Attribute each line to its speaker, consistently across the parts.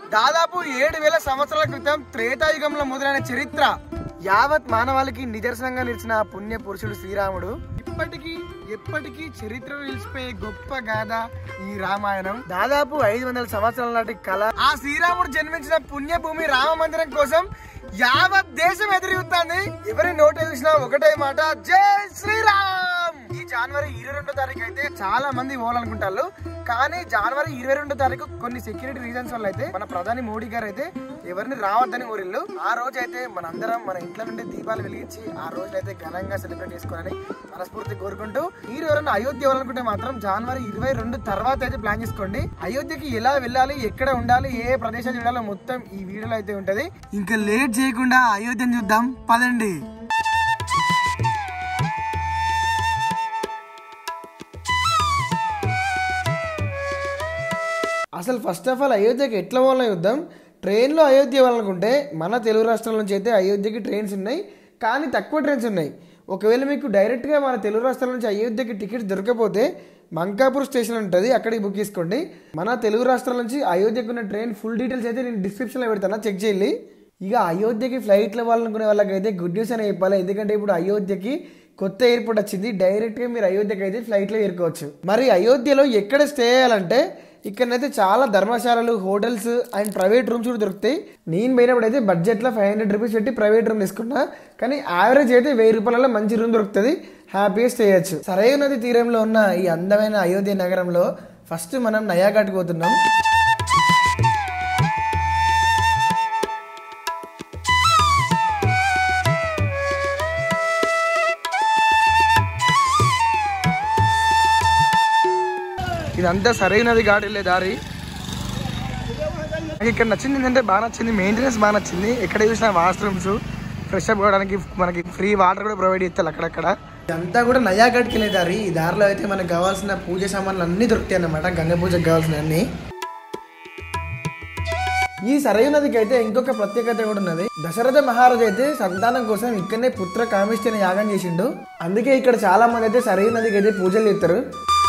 Speaker 1: దాదాపు ఏడు వేల సంవత్సరాల క్రితం త్రేతాయుగంలో మొదలైన చరిత్ర యావత్ మానవాళికి నిదర్శనంగా నిలిచిన ఆ పుణ్య పురుషుడు శ్రీరాముడు ఇప్పటికీ ఎప్పటికీ చరిత్రలో నిలిచిపోయే గొప్ప గాథ ఈ రామాయణం దాదాపు ఐదు వందల సంవత్సరాల నాటి కళ ఆ శ్రీరాముడు జన్మించిన పుణ్యభూమి రామ మందిరం కోసం యావత్ దేశం ఎదురుగుతుంది ఎవరి నోట చూసినా ఒకటే మాట జై శ్రీరామ్ ఈ జనవరి ఇరవై రెండో తారీఖు అయితే చాలా మంది పోవాలనుకుంటారు కానీ జనవరి ఇరవై రెండో తారీఖు కొన్ని సెక్యూరిటీ రీజన్స్ వల్ల అయితే మన ప్రధాని మోడీ గారు అయితే ఎవరిని రావద్దని కోరిల్లు ఆ రోజు అయితే మనందరం మన ఇంట్లో నుండి దీపాలు వెలిగించి ఆ రోజు అయితే ఘనంగా సెలబ్రేట్ చేసుకోవాలని మనస్ఫూర్తి కోరుకుంటూ మీరు ఎవరైనా అయోధ్య వెళ్ళాలనుకుంటే మాత్రం జనవరి ఇరవై రెండు తర్వాత అయితే ప్లాన్ చేసుకోండి అయోధ్యకి ఎలా వెళ్ళాలి ఎక్కడ ఉండాలి ఏ ప్రదేశాలు చూడాలో మొత్తం ఈ వీడియోలో అయితే ఉంటది ఇంకా లేట్ చేయకుండా అయోధ్యను చూద్దాం పదండి అసలు ఫస్ట్ ఆఫ్ ఆల్ అయోధ్యకి ఎట్లా పోవాలని చూద్దాం ట్రైన్లో అయోధ్య వెళ్ళాలనుకుంటే మన తెలుగు రాష్ట్రాల నుంచి అయితే అయోధ్యకి ట్రైన్స్ ఉన్నాయి కానీ తక్కువ ట్రైన్స్ ఉన్నాయి ఒకవేళ మీకు డైరెక్ట్గా మన తెలుగు రాష్ట్రాల నుంచి అయోధ్యకి టికెట్స్ దొరకకపోతే మంకాపూర్ స్టేషన్ ఉంటుంది అక్కడికి బుక్ చేసుకోండి మన తెలుగు రాష్ట్రాల నుంచి అయోధ్యకు ఉన్న ట్రైన్ ఫుల్ డీటెయిల్స్ అయితే నేను డిస్క్రిప్షన్లో పెడతాను చెక్ చేయాలి ఇక అయోధ్యకి ఫ్లైట్లో వాళ్ళనుకునే వాళ్ళకైతే గుడ్ న్యూస్ అని చెప్పాలి ఎందుకంటే ఇప్పుడు అయోధ్యకి కొత్త ఎయిర్పోర్ట్ వచ్చింది డైరెక్ట్గా మీరు అయోధ్యకి అయితే ఫ్లైట్లో ఏరుకోవచ్చు మరి అయోధ్యలో ఎక్కడ స్టే చేయాలంటే ఇక్కడనైతే చాలా ధర్మశాలలు హోటల్స్ అండ్ ప్రైవేట్ రూమ్స్ కూడా దొరుకుతాయి నేను పోయినప్పుడు అయితే బడ్జెట్లో ఫైవ్ హండ్రెడ్ రూపీస్ పెట్టి ప్రైవేట్ రూమ్ తీసుకున్నా కానీ యావరేజ్ అయితే వెయ్యి రూపాయలలో మంచి రూమ్ దొరుకుతుంది హ్యాపీగా స్టే చేయొచ్చు సరైన నది తీరంలో ఉన్న ఈ అందమైన అయోధ్య నగరంలో ఫస్ట్ మనం నయాఘాట్కి పోతున్నాం ఇదంతా సరైనది ఘాట్ వెళ్ళే దారి నాకు ఇక్కడ నచ్చింది ఏంటంటే బాగా నచ్చింది మెయింటెనెన్స్ బాగా నచ్చింది ఎక్కడ చూసినా వాష్రూమ్స్ ఫ్రెష్ అప్ కావడానికి మనకి ఫ్రీ వాటర్ కూడా ప్రొవైడ్ చేస్తారు అక్కడక్కడ ఇదంతా కూడా నయాగఢ్కి వెళ్ళే దారి ఈ దారిలో అయితే మనకు కావాల్సిన పూజ సామాన్లు అన్ని దొరుకుతాయి అన్నమాట గంగ పూజకు కావాల్సిన అన్ని ఈ సరయు నదికి అయితే ఇంకొక ప్రత్యేకత కూడా ఉన్నది దశరథ మహారాజు అయితే సంతానం కోసం ఇక్కడనే పుత్ర కామిష్టిని యాగం చేసిండు అందుకే ఇక్కడ చాలా మంది అయితే సరయు నదికి అయితే పూజలు చేస్తారు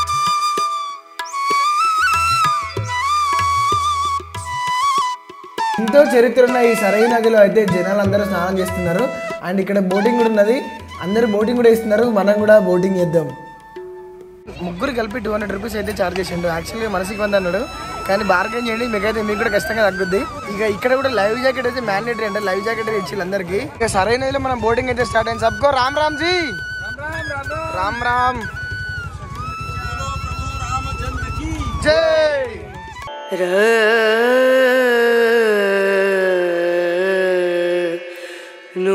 Speaker 1: ఎంతో చరిత్ర ఉన్న ఈ సరయు నదిలో అయితే జనాలు అందరూ స్నానం చేస్తున్నారు అండ్ ఇక్కడ బోటింగ్ కూడా ఉన్నది అందరూ బోటింగ్ కూడా ఇస్తున్నారు మనం కూడా బోటింగ్ చేద్దాం ముగ్గురు కలిపి టూ హండ్రెడ్ రూపీస్ అయితే చార్జ్ చేసిండు యాక్చువల్గా మనసుకి వంద అన్నాడు కానీ బార్గెన్ చేయండి మీకైతే మీకు కూడా ఖచ్చితంగా తగ్గుద్ది ఇక ఇక్కడ కూడా లైవ్ జాకెట్ అయితే మ్యాండేటరీ అంటే లైవ్ జాకెట్ అయితే ఇచ్చి అందరికి ఇక సరైన నదిలో మనం బోటింగ్ అయితే స్టార్ట్ అయింది సబ్కో రామ్ రామ్ జీ రామ్ రామ్ జై
Speaker 2: No.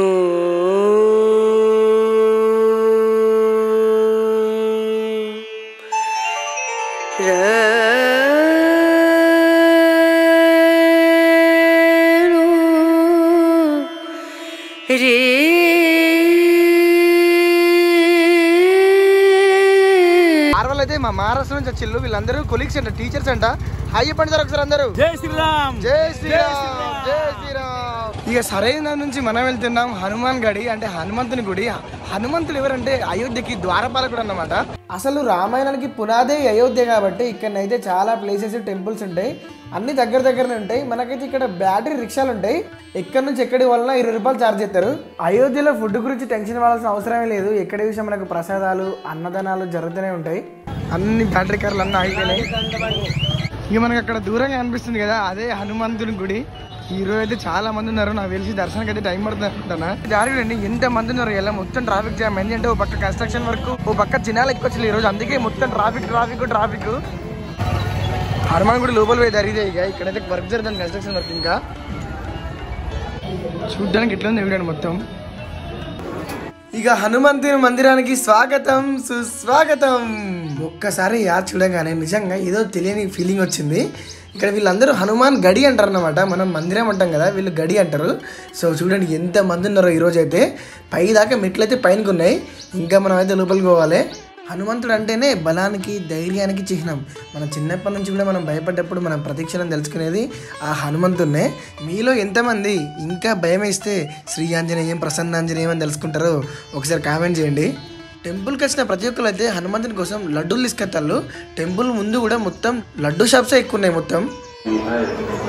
Speaker 1: మార్వల్ అయితే మా మహారాష్ట్ర నుంచి వచ్చిల్లు వీళ్ళందరూ కొలీగ్స్ అంట టీచర్స్ అంట హాయ్ చెప్పండి సార్ ఒకసారి అందరూ
Speaker 3: జై శ్రీరామ్
Speaker 1: జై శ్రీరామ్ జై శ్రీరామ్ ఇక సరైన నుంచి మనం వెళ్తున్నాం హనుమాన్ గడి అంటే హనుమంతుని గుడి హనుమంతుడు ఎవరంటే అయోధ్యకి ద్వారపాలకుడు అన్నమాట అసలు రామాయణానికి పునాదే ఈ అయోధ్య కాబట్టి ఇక్కడనైతే చాలా ప్లేసెస్ టెంపుల్స్ ఉంటాయి అన్ని దగ్గర దగ్గరనే ఉంటాయి మనకైతే ఇక్కడ బ్యాటరీ రిక్షాలు ఉంటాయి ఎక్కడి నుంచి ఎక్కడి వలన ఇరవై రూపాయలు ఛార్జ్ చేస్తారు అయోధ్యలో ఫుడ్ గురించి టెన్షన్ పడాల్సిన అవసరమే లేదు ఎక్కడ చూసినా మనకు ప్రసాదాలు అన్నదానాలు జరుగుతూనే ఉంటాయి అన్ని బ్యాటరీ కార్లు అన్నీ ఆగిపోయినాయి ఇక మనకి అక్కడ దూరంగా అనిపిస్తుంది కదా అదే హనుమంతుని గుడి ఈ రోజు అయితే చాలా మంది ఉన్నారు నాకు తెలిసి దర్శనానికి అయితే టైం పడుతుంది అనుకుంటున్నా దారి అండి ఎంత మంది ఉన్నారు ఇలా మొత్తం ట్రాఫిక్ జామ్ అయింది అంటే ఓ పక్క కన్స్ట్రక్షన్ వర్క్ ఓ పక్క జనాలు ఎక్కువ వచ్చారు ఈ రోజు అందుకే మొత్తం ట్రాఫిక్ ట్రాఫిక్ ట్రాఫిక్ హనుమాన్ గుడి లోపల పోయి దారి ఇదే ఇక ఇక్కడైతే వర్క్ జరుగుతుంది కన్స్ట్రక్షన్ వర్క్ ఇంకా చూడ్డానికి ఎట్లా ఉంది చూడండి మొత్తం ఇక హనుమంతుని మందిరానికి స్వాగతం సుస్వాగతం ఒక్కసారి యాద్ చూడగానే నిజంగా ఏదో తెలియని ఫీలింగ్ వచ్చింది ఇక్కడ వీళ్ళందరూ హనుమాన్ గడి అంటారు అనమాట మనం మందిరం అంటాం కదా వీళ్ళు గడి అంటారు సో చూడండి ఎంత మంది ఉన్నారో ఈరోజు అయితే పై దాకా మెట్లయితే పైనకు ఉన్నాయి ఇంకా మనం అయితే లోపలికి పోవాలి హనుమంతుడు అంటేనే బలానికి ధైర్యానికి చిహ్నం మనం చిన్నప్పటి నుంచి కూడా మనం భయపడ్డప్పుడు మనం ప్రతిక్షణం తెలుసుకునేది ఆ హనుమంతుడినే మీలో ఎంతమంది ఇంకా భయం వేస్తే శ్రీ ఆంజనేయం ప్రసన్నాంజనేయం అని తెలుసుకుంటారో ఒకసారి కామెంట్ చేయండి టెంపుల్కి వచ్చిన ప్రతి ఒక్కరు అయితే హనుమంతుని కోసం లడ్డూలు తీసుకెళ్తారు టెంపుల్ ముందు కూడా మొత్తం లడ్డు షాప్సే ఎక్కువ ఉన్నాయి మొత్తం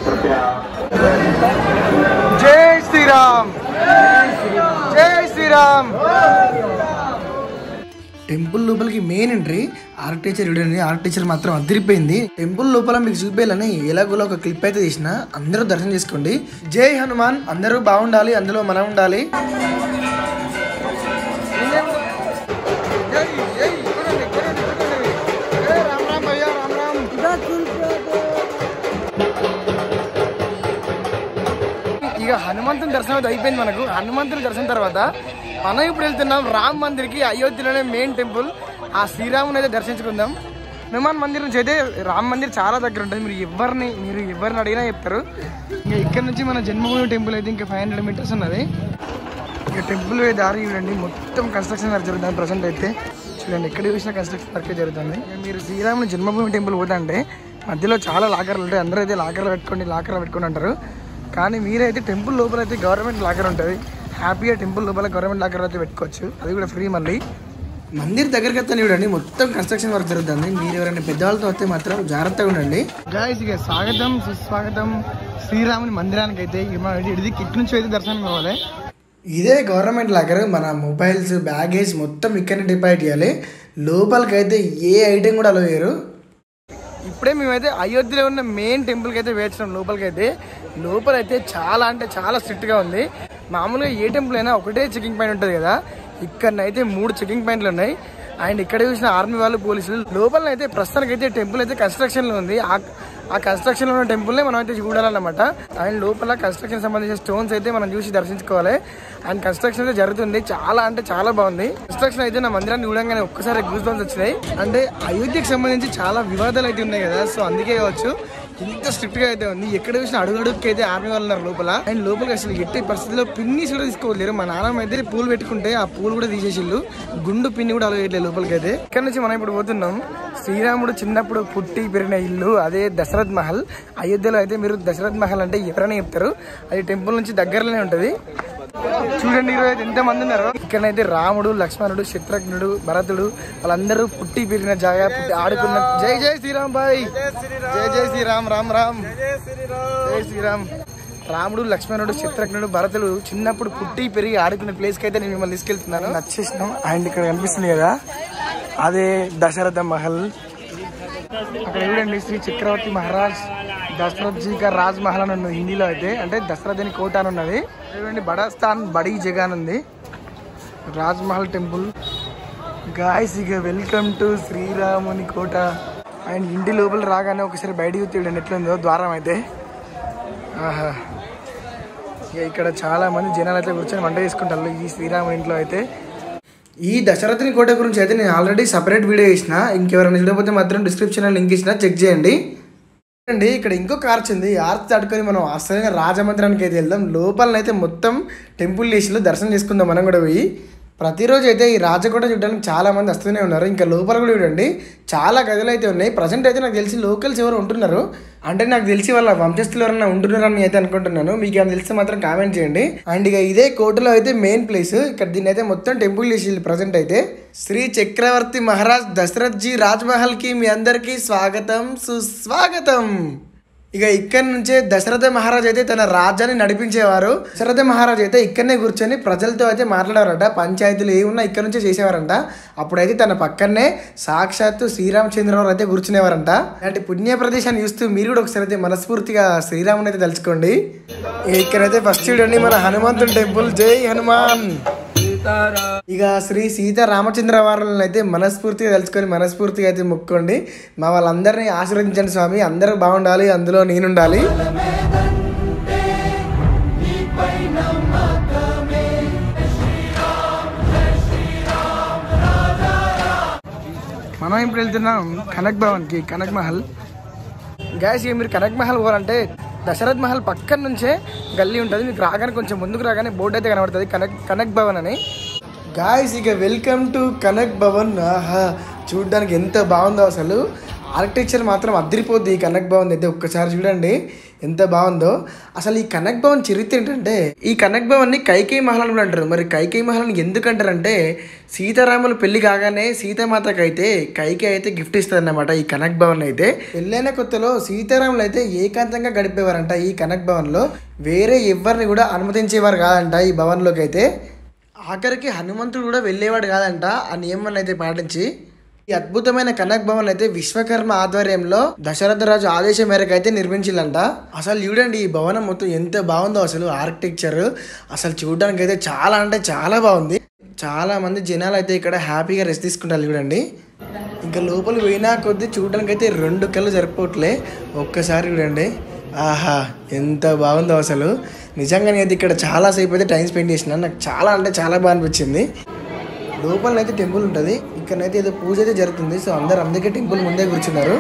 Speaker 1: జై శ్రీరామ్ జై శ్రీరామ్ టెంపుల్ లోపలికి main entry architecture video architecture మాత్రం అదిరిపోయింది టెంపుల్ లోపల మీకు చూపేయాలని ఎలాగోలా ఒక క్లిప్ అయితే తీసిన అందరూ దర్శనం చేసుకోండి జై హనుమాన్ అందరూ బాగుండాలి అందులో మనం ఉండాలి ఇక హనుమంతుని దర్శనం అయితే అయిపోయింది మనకు హనుమంతుని దర్శనం తర్వాత మనం ఇప్పుడు వెళ్తున్నాం రామ్ మందిర్కి అయోధ్యలోనే మెయిన్ టెంపుల్ ఆ శ్రీరాముని అయితే దర్శించుకుందాం హనుమాన్ మందిర్ నుంచి అయితే రామ్ మందిర్ చాలా దగ్గర ఉంటుంది మీరు ఎవరిని మీరు ఎవరిని అడిగినా చెప్తారు ఇంకా ఇక్కడ నుంచి మన జన్మభూమి టెంపుల్ అయితే ఇంకా ఫైవ్ హండ్రెడ్ మీటర్స్ ఉన్నది ఇక టెంపుల్ పోయే దారి చూడండి మొత్తం కన్స్ట్రక్షన్ వర్క్ జరుగుతుంది ప్రజెంట్ అయితే చూడండి ఎక్కడ చూసినా కన్స్ట్రక్షన్ వర్క్ జరుగుతుంది ఇక మీరు శ్రీరాముని జన్మభూమి టెంపుల్ పోతుంటే మధ్యలో చాలా లాకర్లు ఉంటాయి అందరూ అయితే లాకర్లు పెట్టుకోండి లాకర్లు పెట్టుకోండి అంటారు కానీ మీరైతే టెంపుల్ లోపల అయితే గవర్నమెంట్ లాకర్ ఉంటుంది హ్యాపీగా టెంపుల్ లోపల గవర్నమెంట్ లాకర్ అయితే పెట్టుకోవచ్చు అది కూడా ఫ్రీ మళ్ళీ మందిర్ దగ్గరికి వస్తే చూడండి మొత్తం కన్స్ట్రక్షన్ వర్క్ జరుగుతుంది మీరు ఎవరైనా పెద్దవాళ్ళతో వస్తే మాత్రం జాగ్రత్తగా ఉండండి గాయస్ ఇక స్వాగతం సుస్వాగతం శ్రీరాముని మందిరానికి అయితే ఇది కిట్ నుంచి అయితే దర్శనం కావాలి ఇదే గవర్నమెంట్ లాకర్ మన మొబైల్స్ బ్యాగేజ్ మొత్తం ఇక్కడనే డిపాజిట్ చేయాలి లోపలికైతే ఏ ఐటెం కూడా అలో చేయరు ఇప్పుడే మేమైతే అయోధ్యలో ఉన్న మెయిన్ టెంపుల్కి అయితే వేర్చినాం లోపలికి అయితే లోపల అయితే చాలా అంటే చాలా స్ట్రిక్ట్గా ఉంది మామూలుగా ఏ టెంపుల్ అయినా ఒకటే చెకింగ్ పాయింట్ ఉంటుంది కదా ఇక్కడనైతే మూడు చెకింగ్ పాయింట్లు ఉన్నాయి అండ్ ఇక్కడ చూసిన ఆర్మీ వాళ్ళు పోలీసులు లోపల అయితే ప్రస్తుతానికి అయితే టెంపుల్ అయితే కన్స్ట్రక్షన్ లో ఉంది ఆ ఆ కన్స్ట్రక్షన్ లో ఉన్న టెంపుల్ నే మనం అయితే చూడాలన్నమాట అండ్ లోపల కన్స్ట్రక్షన్ సంబంధించిన స్టోన్స్ అయితే మనం చూసి దర్శించుకోవాలి అండ్ కన్స్ట్రక్షన్ అయితే జరుగుతుంది చాలా అంటే చాలా బాగుంది కన్స్ట్రక్షన్ అయితే నా మందిరాన్ని చూడంగానే ఒక్కసారి గూస్ బంప్స్ వచ్చినాయి అంటే అయోధ్యకి సంబంధించి చాలా వివాదాలు అయితే ఉన్నాయి కదా సో అందుకే కావచ్చు ఇంత స్ట్రిక్ట్ గా అయితే ఉంది ఎక్కడ చూసిన అడుగు అడుగుకి అయితే ఆర్మీ వాళ్ళు ఉన్నారు లోపల అండ్ లోపలికి అసలు ఎట్టి పరిస్థితిలో పిన్నిస్ కూడా తీసుకోలేరు మా నాన్నమ్మ అయితే పూలు పెట్టుకుంటే ఆ పూలు కూడా తీసేసిళ్ళు గుండు పిన్ని కూడా అలవేయట్లేదు లోపలికి అయితే ఇక్కడ నుంచి మనం ఇప్పుడు పోతున్నాం శ్రీరాముడు చిన్నప్పుడు పుట్టి పెరిగిన ఇల్లు అదే దశరథ్ మహల్ అయోధ్యలో అయితే మీరు దశరథ్ మహల్ అంటే ఎవరైనా చెప్తారు అది టెంపుల్ నుంచి దగ్గరలోనే ఉంటది చూడండి ఈరోజు ఎంత మంది ఉన్నారు ఇక్కడైతే రాముడు లక్ష్మణుడు శత్రుఘ్నుడు భరతుడు వాళ్ళందరూ పుట్టి పెరిగిన జాగా పుట్టి ఆడుకున్న జై జై శ్రీరామ్ బాయ్ జై జై శ్రీరామ్ రామ్ రామ్ జై శ్రీరామ్ రాముడు లక్ష్మణుడు శత్రుఘ్నుడు భరతుడు చిన్నప్పుడు పుట్టి పెరిగి ఆడుకునే ప్లేస్ కి అయితే నేను మిమ్మల్ని తీసుకెళ్తున్నాను నచ్చేసినాం అండ్ ఇక్కడ కనిపిస్తుంది కదా అదే దశరథ మహల్ అక్కడ చూడండి శ్రీ చక్రవర్తి మహారాజ్ దశరథ్ జీ కా రాజ్ మహల్ అని ఉన్నది హిందీలో అయితే అంటే దశరథని కోట అని ఉన్నది చూడండి బడాస్థాన్ బడీ జగా అని ఉంది రాజ్ మహల్ టెంపుల్ గాయస్ ఇక వెల్కమ్ టు శ్రీరాముని కోట అండ్ ఇంటి లోపల రాగానే ఒకసారి బయటికి చూడండి ఎట్లుందో ద్వారం అయితే ఆహా ఇక ఇక్కడ చాలా మంది జనాలు అయితే కూర్చొని వంట చేసుకుంటారు ఈ శ్రీరాముని ఇంట్లో అయితే ఈ దశరథుని కోట గురించి అయితే నేను ఆల్రెడీ సపరేట్ వీడియో ఇచ్చిన ఇంకెవరైనా చూడకపోతే మాత్రం డిస్క్రిప్షన్లో లింక్ ఇచ్చిన చెక్ చేయండి అండి ఇక్కడ ఇంకో కార్ వచ్చింది ఆర్తి తట్టుకొని మనం అసలైన రాజమందిరానికి అయితే వెళ్దాం లోపలనైతే మొత్తం టెంపుల్ లేసిలో దర్శనం చేసుకుందాం మనం కూడా పోయి ప్రతిరోజు అయితే ఈ రాజకోట చూడడానికి చాలా మంది వస్తూనే ఉన్నారు ఇంకా లోపల కూడా చూడండి చాలా గదులు అయితే ఉన్నాయి ప్రజెంట్ అయితే నాకు తెలిసి లోకల్స్ ఎవరు ఉంటున్నారు అంటే నాకు తెలిసి వాళ్ళ వంశస్థులు ఎవరైనా ఉంటున్నారని అయితే అనుకుంటున్నాను మీకు ఏమైనా తెలిస్తే మాత్రం కామెంట్ చేయండి అండ్ ఇక ఇదే కోటలో అయితే మెయిన్ ప్లేస్ ఇక్కడ దీన్ని అయితే మొత్తం టెంపుల్ చేసి ప్రజెంట్ అయితే శ్రీ చక్రవర్తి మహారాజ్ దశరథ్ జీ రాజ్మహల్ కి మీ అందరికీ స్వాగతం సుస్వాగతం ఇక ఇక్కడి నుంచే దశరథ మహారాజ్ అయితే తన రాజ్యాన్ని నడిపించేవారు దశరథ మహారాజ్ అయితే ఇక్కడనే కూర్చొని ప్రజలతో అయితే మాట్లాడారట పంచాయతీలు ఏమున్నా ఇక్కడ నుంచే చేసేవారంట అప్పుడైతే తన పక్కనే సాక్షాత్తు శ్రీరామచంద్రరావు అయితే కూర్చునేవారంట అలాంటి పుణ్య ప్రదేశాన్ని చూస్తూ మీరు కూడా ఒకసారి అయితే మనస్ఫూర్తిగా శ్రీరాముని అయితే తలుచుకోండి ఇక్కడైతే ఫస్ట్ చూడండి మన హనుమంతుని టెంపుల్ జై హనుమాన్ ఇక శ్రీ సీత రామచంద్ర వారిని అయితే మనస్ఫూర్తిగా తెలుసుకొని మనస్ఫూర్తిగా అయితే మొక్కోండి మా వాళ్ళందరినీ ఆశీర్వదించండి స్వామి అందరూ బాగుండాలి అందులో నేనుండాలి మనం ఇప్పుడు వెళ్తున్నాం కనక్ భవన్కి కనక్ మహల్ గ్యాస్ ఇక మీరు కనక్ మహల్ పోవాలంటే దశరథ్ మహల్ పక్కన నుంచే గల్లీ ఉంటుంది మీకు రాగానే కొంచెం ముందుకు రాగానే బోర్డు అయితే కనబడుతుంది కనక్ కనక్ భవన్ అని గాయస్ ఇక వెల్కమ్ టు కనక్ భవన్ ఆహా చూడడానికి ఎంత బాగుందో అసలు ఆర్కిటెక్చర్ మాత్రం అదిరిపోద్ది ఈ కనక్ భవన్ అయితే ఒక్కసారి చూడండి ఎంత బాగుందో అసలు ఈ కనక్ భవన్ చరిత్ర ఏంటంటే ఈ కనక్ భవన్ని కైకేయి మహల్ అని కూడా అంటారు మరి కైకేయి మహల్ అని ఎందుకు అంటారంటే సీతారాములు పెళ్లి కాగానే సీతామాతకి అయితే కైకే అయితే గిఫ్ట్ ఇస్తారన్నమాట ఈ కనక్ భవన్ అయితే పెళ్ళైన కొత్తలో సీతారాములు అయితే ఏకాంతంగా గడిపేవారంట ఈ కనక్ భవన్లో వేరే ఎవరిని కూడా అనుమతించేవారు కాదంట ఈ భవన్లోకి అయితే ఆఖరికి హనుమంతుడు కూడా వెళ్ళేవాడు కాదంట ఆ నియమాన్ని అయితే పాటించి ఈ అద్భుతమైన కనక్ భవన్ అయితే విశ్వకర్మ ఆధ్వర్యంలో దశరథ రాజు ఆదేశం మేరకు అయితే నిర్మించిందంట అసలు చూడండి ఈ భవనం మొత్తం ఎంత బాగుందో అసలు ఆర్కిటెక్చర్ అసలు చూడడానికి అయితే చాలా అంటే చాలా బాగుంది చాలా మంది జనాలు అయితే ఇక్కడ హ్యాపీగా రెస్ట్ తీసుకుంటారు చూడండి ఇంకా లోపల పోయినా కొద్దీ చూడడానికి అయితే రెండు కళ్ళు సరిపోవట్లే ఒక్కసారి చూడండి ఆహా ఎంత బాగుందో అసలు నిజంగా నేను ఇక్కడ చాలా సేపు అయితే టైం స్పెండ్ చేసిన నాకు చాలా అంటే చాలా బాగా అనిపించింది లోపలనైతే టెంపుల్ ఉంటుంది ఇక్కడనైతే ఏదో పూజ అయితే జరుగుతుంది సో అందరు అందుకే టెంపుల్ ముందే కూర్చున్నారు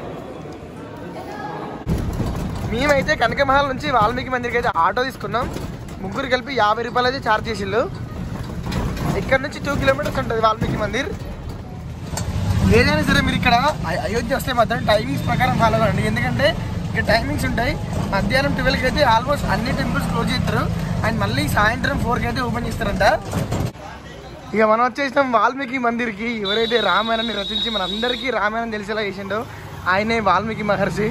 Speaker 1: మేమైతే కనకమహల్ నుంచి వాల్మీకి మందిర్కి అయితే ఆటో తీసుకున్నాం ముగ్గురు కలిపి యాభై రూపాయలు అయితే ఛార్జ్ చేసిళ్ళు ఇక్కడ నుంచి టూ కిలోమీటర్స్ ఉంటుంది వాల్మీకి మందిర్ ఏదైనా సరే మీరు ఇక్కడ అ- అయోధ్య వస్తే మాత్రం టైమింగ్స్ ప్రకారం ఫాలో అవ్వండి ఎందుకంటే ఇక్కడ టైమింగ్స్ ఉంటాయి మధ్యాహ్నం ట్వెల్వ్కి అయితే ఆల్మోస్ట్ అన్ని టెంపుల్స్ క్లోజ్ చేస్తారు అండ్ మళ్ళీ సాయంత్రం ఫోర్కి అయితే ఓపెన్ చేస్తారంట ఇక మనం వచ్చేసినాం వాల్మీకి మందిర్కి ఎవరైతే రామాయణాన్ని రచించి మనందరికీ రామాయణం తెలిసేలా చేసిండో ఆయనే వాల్మీకి మహర్షి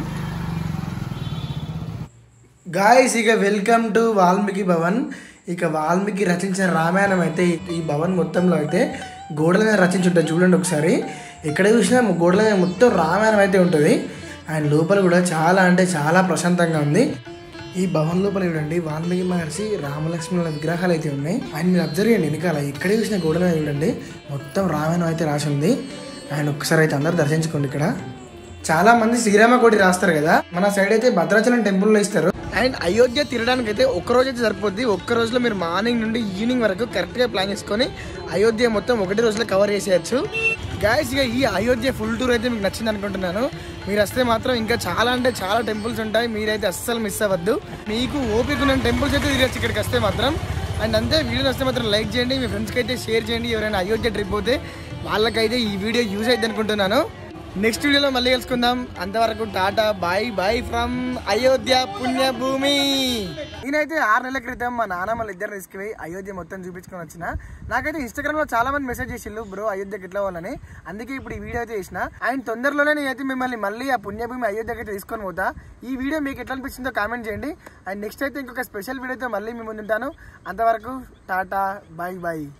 Speaker 1: గాయస్ ఇక వెల్కమ్ టు వాల్మీకి భవన్ ఇక వాల్మీకి రచించిన రామాయణం అయితే ఈ భవన్ మొత్తంలో అయితే గోడల మీద రచించి ఉంటుంది చూడండి ఒకసారి ఎక్కడ చూసినా గోడల మీద మొత్తం రామాయణం అయితే ఉంటుంది అండ్ లోపల కూడా చాలా అంటే చాలా ప్రశాంతంగా ఉంది ఈ భవన్ లోపల చూడండి వాల్మీకి మహర్షి రామలక్ష్మణుల విగ్రహాలు అయితే ఉన్నాయి అండ్ మీరు అబ్జర్వ్ చేయండి వెనకాల ఎక్కడ చూసిన గోడ మీద చూడండి మొత్తం రామాయణం అయితే రాసి ఉంది అండ్ ఒక్కసారి అయితే అందరు దర్శించుకోండి ఇక్కడ చాలా మంది శ్రీరామ కోటి రాస్తారు కదా మన సైడ్ అయితే భద్రాచలం టెంపుల్లో ఇస్తారు అండ్ అయోధ్య తిరగడానికి అయితే ఒక్క రోజు అయితే సరిపోద్ది ఒక్క రోజులో మీరు మార్నింగ్ నుండి ఈవినింగ్ వరకు కరెక్ట్గా ప్లాన్ చేసుకొని అయోధ్య మొత్తం ఒకటి రోజులో కవర్ చేసేయచ్చు గాయస్ ఇక ఈ అయోధ్య ఫుల్ టూర్ అయితే మీకు నచ్చింది అనుకుంటున్నాను మీరు వస్తే మాత్రం ఇంకా చాలా అంటే చాలా టెంపుల్స్ ఉంటాయి మీరైతే అస్సలు మిస్ అవ్వద్దు మీకు ఓపిక ఉన్న టెంపుల్స్ అయితే తిరగచ్చు ఇక్కడికి వస్తే మాత్రం అండ్ అంతే వీడియో వస్తే మాత్రం లైక్ చేయండి మీ ఫ్రెండ్స్కి అయితే షేర్ చేయండి ఎవరైనా అయోధ్య ట్రిప్ పోతే వాళ్ళకైతే ఈ వీడియో యూజ్ అయింది అనుకుంటున్నాను నెక్స్ట్ వీడియోలో మళ్ళీ కలుసుకుందాం అంతవరకు tata bye bye from Ayodhya పుణ్యభూమి నేనైతే ఆరు నెలల క్రితం మా నాన్న వాళ్ళ ఇద్దరు తీసుకుపోయి అయోధ్య మొత్తం చూపించుకొని వచ్చిన నాకైతే ఇన్స్టాగ్రామ్ లో చాలా మంది మెసేజ్ చేసిళ్ళు బ్రో అయోధ్యకి ఎట్లా వాళ్ళని అందుకే ఇప్పుడు ఈ వీడియో అయితే చేసిన అండ్ తొందరలోనే నేనైతే మిమ్మల్ని మళ్ళీ ఆ పుణ్యభూమి అయోధ్యకి అయితే తీసుకొని పోతా ఈ వీడియో మీకు ఎట్లా అనిపించిందో కామెంట్ చేయండి అండ్ నెక్స్ట్ అయితే ఇంకొక స్పెషల్ వీడియోతో మళ్ళీ మీ ముందు ఉంటాను అంతవరకు టాటా బాయ్ బాయ్